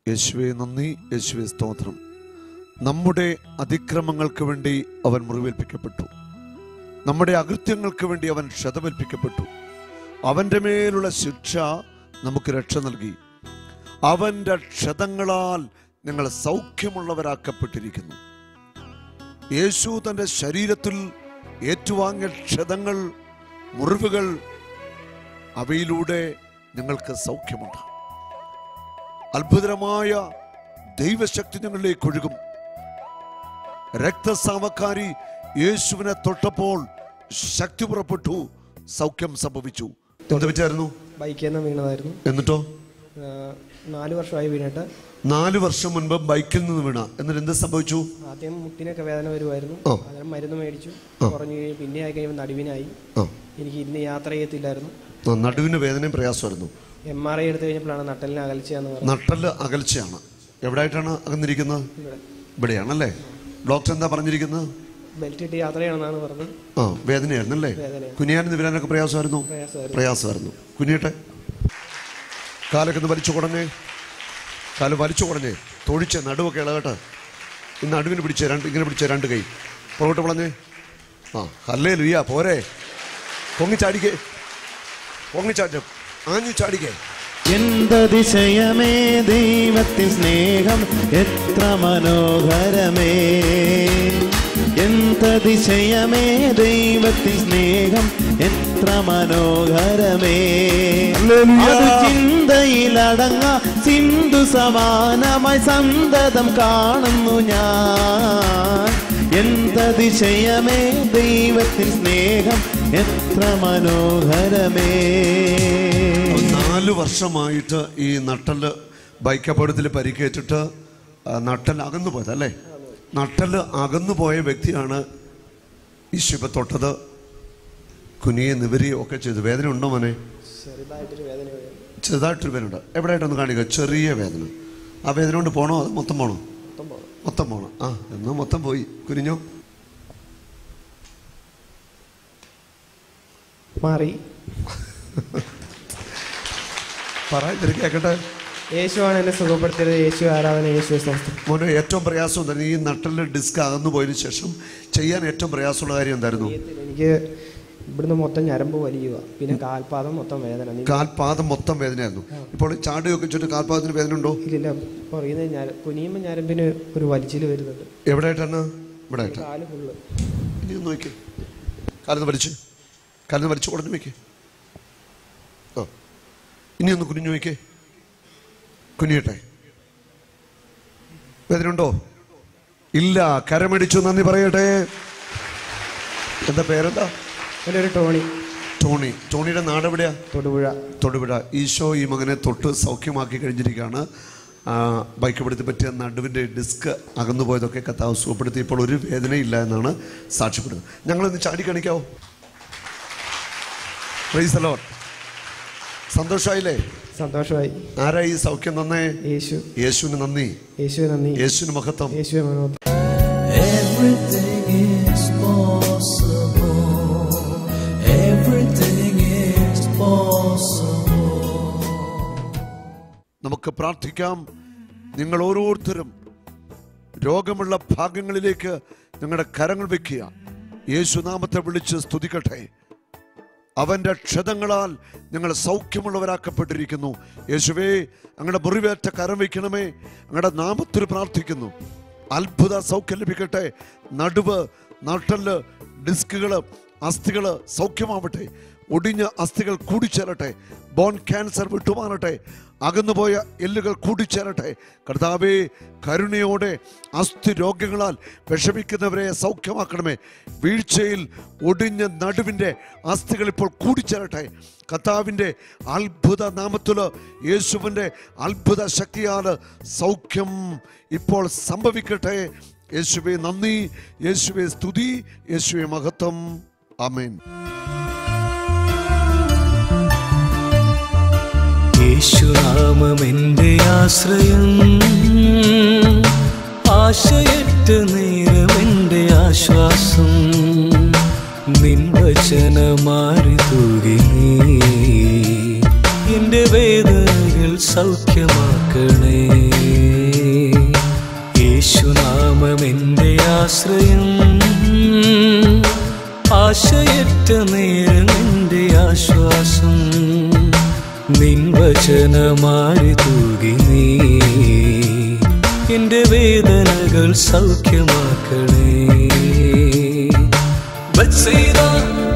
യേശുവെ നന്ദി യേശുവെ സ്തോത്രം നമ്മുടെ അതിക്രമങ്ങൾക്ക് വേണ്ടി അവൻ മുറിവേൽപ്പിക്കപ്പെട്ടു നമ്മുടെ അകൃത്യങ്ങൾക്ക് വേണ്ടി അവൻ ക്ഷതമേൽപ്പിക്കപ്പെട്ടു അവൻ്റെ മേലുള്ള ശിക്ഷ നമുക്ക് രക്ഷ നൽകി അവൻ്റെ ക്ഷതങ്ങളാൽ നിങ്ങൾ സൗഖ്യമുള്ളവരാക്കപ്പെട്ടിരിക്കുന്നു യേശു തൻ്റെ ശരീരത്തിൽ ഏറ്റുവാങ്ങിയ ക്ഷതങ്ങൾ മുറിവുകൾ അവയിലൂടെ നിങ്ങൾക്ക് സൗഖ്യമുണ്ട് അത്ഭുതകരമായ ദൈവശക്തി ഞങ്ങളിലേക്ക് ഒഴുകും രക്തസാമക്കാരി യേശുവിനെ തൊട്ടപ്പോൾ ശക്തി പുറപ്പെട്ടു സൗഖ്യം സംഭവിച്ചു എന്ത് പറ്റായിരുന്നു ബൈക്കിൽ നിന്ന് വീണതായിരുന്നു എന്നിട്ടോ ആ, നാല് വർഷമായി വീണിട്ട് നാല് വർഷം മുൻപ് ബൈക്കിൽ നിന്ന് വീണ എന്നിട്ട് എന്ത് സംഭവിച്ചു ആദ്യം മുട്ടിനൊക്കെ വേദന വരുമായിരുന്നു ആ. അന്നേരം മരുന്ന് മേടിച്ചു ആ. കുറഞ്ഞു കഴിഞ്ഞ് പിന്നെ ആയി കഴിയുമ്പോൾ നടുവിനായി ആ എനിക്ക് ഇന്ന് യാത്ര ചെയ്യത്തില്ലായിരുന്നു ആ, നടുവിന് വേദനയും പ്രയാസമായിരുന്നു എം ആർ ഐ എടുത്തു കഴിഞ്ഞപ്പോഴാണ് നട്ടലിന് അകൽച്ചയെന്ന് പറഞ്ഞത് നട്ടല് അകൽച്ചയാണ് എവിടെയായിട്ടാണ് അകന്നിരിക്കുന്നത് ഇവിടെ ഇവിടെയാണല്ലേ ഡോക്ടർ എന്താ പറഞ്ഞിരിക്കുന്നത് ബെൽറ്റ് ഇട്ട് യാത്ര ചെയ്യണമെന്നാണ് പറഞ്ഞത് ആ വേദനയായിരുന്നു അല്ലേ വേദനയാണ്. കുനിയാനും നിവരാനൊക്കെ പ്രയാസമായിരുന്നു പ്രയാസമായിരുന്നു പ്രയാസമായിരുന്നു കുനിയട്ടെ കാലൊക്കെ ഒന്ന് വലിച്ചു കുടഞ്ഞേ കാല് വലിച്ചു കുടഞ്ഞേ തൊഴിച്ച് നടുവൊക്കെ ഇളകട്ടെ ഈ നടുവിന് പിടിച്ചേ രണ്ട് ഇങ്ങനെ പിടിച്ചേ രണ്ട് കൈ പുറകോട്ട് വളഞ്ഞേ ആ അല്ലേ ലുയ്യ പോരെ പൊങ്ങി ചാടിക്കേ പൊങ്ങി ചാടും ആഞ്ഞു ചാടിക്കേ എന്തതിശയമേ ദൈവത്തിൻ സ്നേഹം എത്ര മനോഹരമേ എന്തതിശയമേ ദൈവത്തിൻ സ്നേഹം എത്ര മനോഹരമേ അത് ചിന്തയിലടങ്ങ സിന്ധു സമാനമായി സന്തതം കാണുന്നു ഞാൻ എന്തതിശയമേ ദൈവത്തിൻ സ്നേഹം എത്ര മനോഹരമേ നാല് വർഷമായിട്ട് ഈ നട്ടല് ബൈക്ക് അപകടത്തിൽ പരിക്കേറ്റിട്ട് ആ, നട്ടല് അകന്നു പോയത് അല്ലേ നട്ടല് അകന്നു പോയ വ്യക്തിയാണ് ഈ ശിവ തൊട്ടത് കുനിയെ നിവരിയോ ഒക്കെ ചെയ്തു വേദന ഉണ്ടോ മോനെ ചെറുതായിട്ടൊരു വേദന വരുന്നു ചെറുതായിട്ടൊരു വേദന ഉണ്ട് എവിടെയായിട്ടൊന്ന് കാണിക്കുക ചെറിയ വേദന ആ വേദന കൊണ്ട് പോണോ അത് മൊത്തം പോണോ മൊത്തം പോകണം മൊത്തം പോണം ആ എന്നാ മൊത്തം പോയി കുനിഞ്ഞോ മാറി പറ ഇതിൽ കേൾക്കട്ടെ യേശുവാണ് എന്നെ സുഖപ്പെടുത്തിയത് യേശു ആരാധന യേശു സ്വസ്ഥം മോനെ ഏറ്റവും പ്രയാസം എന്തായിരുന്നു ഈ നട്ടലിൽ ഡിസ്ക് അകന്നു പോയതിനു ശേഷം ചെയ്യാൻ ഏറ്റവും പ്രയാസമുള്ള കാര്യം എന്തായിരുന്നു എനിക്ക് ഇവിടുന്ന് മൊത്തം ഞരമ്പ് വലിയുക പിന്നെ കാൽപാദം മൊത്തം വേദന നീ കാൽപാദം മൊത്തം വേദനയായിരുന്നു ഇപ്പോൾ ഈ ചാടുകയൊക്കെ ചുറ്റും കാൽപാദത്തിന് വേദന ഉണ്ടോ ഇല്ലില്ല പറയുന്നത് ഞാൻ കുനിയുമ്പോൾ ഞരമ്പിന് ഒരു വലിച്ചിൽ വരുന്നുണ്ട് എവിടെയായിട്ടാണ് ഇവിടെ ആയിട്ടാ കാല് ഫുള്ള് ഇനി ഒന്ന് നോക്കി കാലിന്ന് വലിച്ച് കാലിന്ന് വലിച്ച് ഉടനെ വയ്ക്കേ ആ ഇനി ഒന്ന് കുനിഞ്ഞു വയ്ക്കേ കുനിയട്ടെ വേദന ഉണ്ടോ ഇല്ല കരമടിച്ചു നന്ദി പറയട്ടെ എന്താ പേരെന്താ എൻ്റെ ഒരു ടോണി ടോണി ടോണിയുടെ നാട് എവിടെയാ തൊടുപുഴ തൊടുപുഴ ഈശോ ഈ മകനെ തൊട്ട് സൗഖ്യമാക്കി കഴിഞ്ഞിരിക്കുകയാണ് ആ, ബൈക്ക് പിടുത്തി പറ്റിയ നടുവിൻ്റെ ഡിസ്ക് അകന്നു പോയതൊക്കെ കത്താവ് സുഖപ്പെടുത്തി ഇപ്പോൾ ഒരു വേദനയില്ല എന്നാണ് സാക്ഷ്യപ്പെടുന്നത് ഞങ്ങളൊന്ന് ചാടി കാണിക്കാവോ പ്രൈസ് അലോ സന്തോഷമായില്ലേ സന്തോഷമായി ആരാ ഈ സൗഖ്യം തന്നേ യേശു യേശുവിന് നന്ദി യേശുവെ നന്ദി യേശുവിന് മഹത്വം യേശുവെ മനോഹരം Everything is possible. Everything is possible. നമുക്ക് പ്രാർത്ഥിക്കാം നിങ്ങൾ ഓരോരുത്തരും രോഗമുള്ള ഭാഗങ്ങളിലേക്ക് നിങ്ങളുടെ കരങ്ങൾ വെക്കുക യേശുനാമത്തെ വിളിച്ച് സ്തുതിക്കട്ടെ അവന്റെ ക്ഷതങ്ങളാൽ നിങ്ങൾ സൗഖ്യമുള്ളവരാക്കപ്പെട്ടിരിക്കുന്നു യേശുവേ അങ്ങയുടെ മുറിവേറ്റ കരം വയ്ക്കണമേ അങ്ങയുടെ നാമത്തിൽ പ്രാർത്ഥിക്കുന്നു അത്ഭുത സൗഖ്യം ലഭിക്കട്ടെ നടുവ് നട്ടല് ഡിസ്കുകള് അസ്ഥികള് സൗഖ്യമാവട്ടെ ഒടിഞ്ഞ അസ്ഥികൾ കൂടിച്ചേരട്ടെ ബോൺ ക്യാൻസർ വിട്ടുമാറട്ടെ അകന്നുപോയ എല്ലുകൾ കൂടിച്ചേരട്ടെ കർത്താവേ കരുണയോടെ അസ്ഥി രോഗങ്ങളാൽ വിഷമിക്കുന്നവരെ സൗഖ്യമാക്കണമേ വീഴ്ചയിൽ ഒടിഞ്ഞ നടുവിൻ്റെ അസ്ഥികൾ ഇപ്പോൾ കൂടിച്ചേരട്ടെ കർത്താവിൻ്റെ അത്ഭുത നാമത്തിൽ യേശുവിൻ്റെ അത്ഭുത ശക്തിയാൽ സൗഖ്യം ഇപ്പോൾ സംഭവിക്കട്ടെ യേശുവെ നന്ദി യേശുവെ സ്തുതി യേശുവെ മഹത്വം ആമേൻ യേശുനാമമെന്റെ ആശ്രയം ആശയറ്റ നേരമെന്റെ ആശ്വാസം നിൻ വചനമാറി തൂകി നീ എന്റെ വേദനകൾ സൗഖ്യമാക്കണേ ദൈവമെന്റെ ആശ്രയം ആശയറ്റ നേരം എന്റെ ആശ്വാസം നിൻ വചനമാരി തൂകി നീ എന്റെ വേദനകൾ സൗഖ്യമാക്കണേ ബത്സേദ